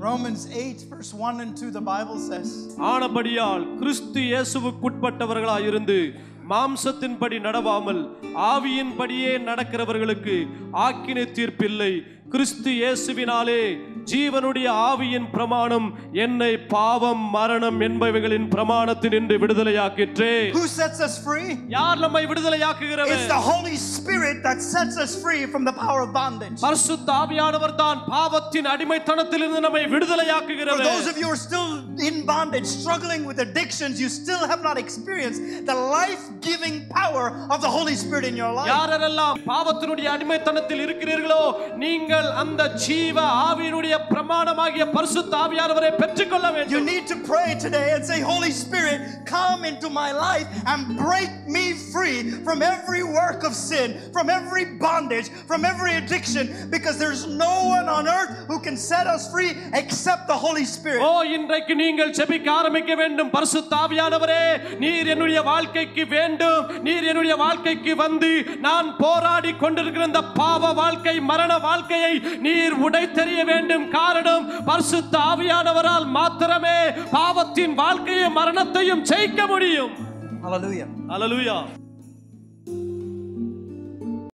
Romans 8, verse 1 and 2, the Bible says, ஆனபடியால் கிறிஸ்து இயேசுவுக்குட்பட்டவர்களாயிருந்து மாம்சத்தின்படி நடவாமல் ஆவியின்படியே நடக்கிறவர்களுக்கு ஆக்கினை தீர்ப்பில்லை கிறிஸ்து இயேசுவினாலே ஜீவனுடைய ஆவியின் பிரமாணம் என்னை பாவம் மரணம் என்பவைகளின் பிரமாணத்தினின்று விடுதலையாக்கிற்றே Who sets us free? யார் நம்மை விடுதலையாக்குகிறவர் It's the Holy Spirit that sets us free from the power of bondage. பரிசுத்த ஆவியானவர் தான் பாவத்தின் அடிமைத்தனத்திலிருந்து நம்மை For விடுதலையாக்குகிறவர் those of you who are still in bondage, struggling with addictions, you still have not experienced the life giving power of the Holy Spirit in your life. யாரெல்லாம் பாவத்தினுடைய அடிமைத்தனத்தில் இருக்கிறீர்களோ நீங்கள் அந்த ஜீவ ஆவியினுடைய பிரமாணமாகிய பரிசுத்த ஆவியானவரை பெற்றுக்கொள்ள You வேண்டும் need to pray today and say, Holy Spirit, come into my life and break me free from every work of sin, from every bondage, from every addiction, because there's no one on earth who can set us free except the Holy Spirit. ஓ இன்றைக்கு நீங்கள் செபிக்க ஆரம்பிக்க வேண்டும் பரிசுத்த ஆவியானவரே நீர் என்னுடைய வாழ்க்கைக்கு வேண்டும் நீர் என்னுடைய வாழ்க்கைக்கு வந்து நான் போராடி கொண்டிருக்கிற இந்த பாவ வாழ்க்கை மரண வாழ்க்கையை நீர் உடைத்தெறிய வேண்டும் காரணம் பரிசுத்த ஆவியானவரால் மாத்திரமே பாவத்தின் வாழ்க்கையை மரணத்தையும் ஜெயிக்க முடியும் Hallelujah. அல்லேலூயா